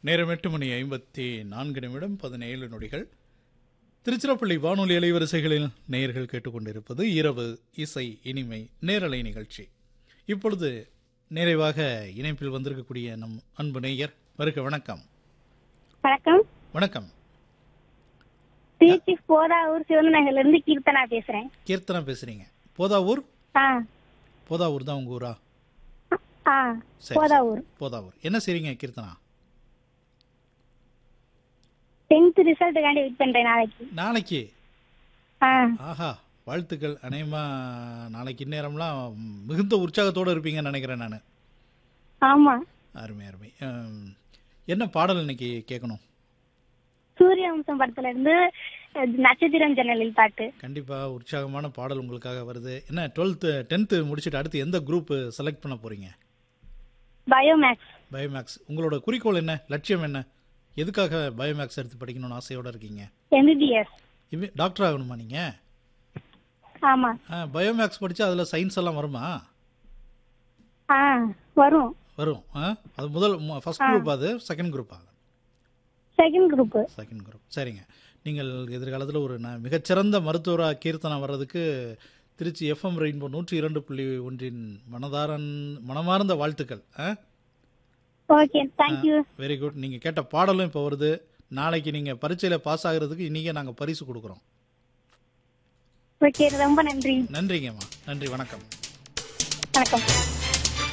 நேரம் எட்டு மணி ஐம்பத்தி நான்கு நிமிடம் பதினேழு நொடிகள் திருச்சிராப்பள்ளி வானொலி அலைவரிசைகளில் நேயர்கள் கேட்டுக்கொண்டிருப்பது இரவு இசை இனிமை நேரலை நிகழ்ச்சி இப்பொழுது நிறைவாக இணைப்பில் வந்திருக்கக்கூடிய நம் அன்பு நேயர் வருக வணக்கம் வணக்கம் வணக்கம் திருச்சி போதாவூர் சிவநகர்ல இருந்து கீர்த்தனா பேசுறேன் கீர்த்தனா பேசுறீங்க போதாவூர் ஆ போதாவூர் தான் உங்க ஊரா ஆ சரி, போதாவூர் போதாவூர் என்ன செய்றீங்க கீர்த்தனா டென்த் ரிசல்ட்டுக்காண்டி வெயிட் பண்றேன் நாளைக்கு நாளைக்கு ஆ ஆஹா வாழ்த்துக்கள் அநேகமா நாளைக்கு இந்நேரம்லாம் மிகுந்த உற்சாகத்தோடு இருப்பீங்கன்னு நினைக்கிறேன் நான் ஆமா அருமை அருமை அம், என்ன பாடல் இன்னைக்கு கேட்கணும் சூரிய வம்சம் படத்துல இருந்து அஹ், நட்சத்திரம் ஜன்னலில் பாட்டு கண்டிப்பாக உற்சாகமான பாடல் உங்களுக்காக வருது என்ன டுவெல்த்து டென்த்து முடிச்சுட்டு அடுத்து எந்த குரூப் செலக்ட் பண்ண போறீங்க பயோமேக்ஸ் பயோமேக்ஸ் உங்களோட குறிக்கோள் என்ன லட்சியம் என்ன எதுக்காக பயோமேக்ஸ் எடுத்து படிக்கணும்னு ஆசையோட இருக்கீங்க எம்பிபிஎஸ் இவ டாக்டர் ஆகணுமா நீங்கள் ஆமா பயோமேக்ஸ் படித்தா அதில் சயின்ஸ் எல்லாம் வருமா ஆ வரும் வரும் ஆ அது முதல் ஃபர்ஸ்ட் குரூப் அது செகண்ட் குரூப்பா செகண்ட் குரூப் செகண்ட் குரூப் சரிங்க நீங்கள் எதிர்காலத்தில் ஒரு ந- மிகச்சிறந்த மருத்துவராக கீர்த்தனம் வர்றதுக்கு திருச்சி எஃப்எம் ரெயின்போ நூற்றி இரண்டு புள்ளி ஒன்றின் மனதாரன் மனமார்ந்த வாழ்த்துக்கள் ஓகே தேங்க்யூ வெரி குட் நீங்கள் கேட்ட பாடலும் இப்போ வருது நாளைக்கு நீங்கள் பரீட்சையில் பாஸ் ஆகிறதுக்கு இன்றைக்கே நாங்கள் பரிசு கொடுக்குறோம் ஓகே ரொம்ப நன்றி நன்றிங்கம்மா நன்றி வணக்கம் வணக்கம்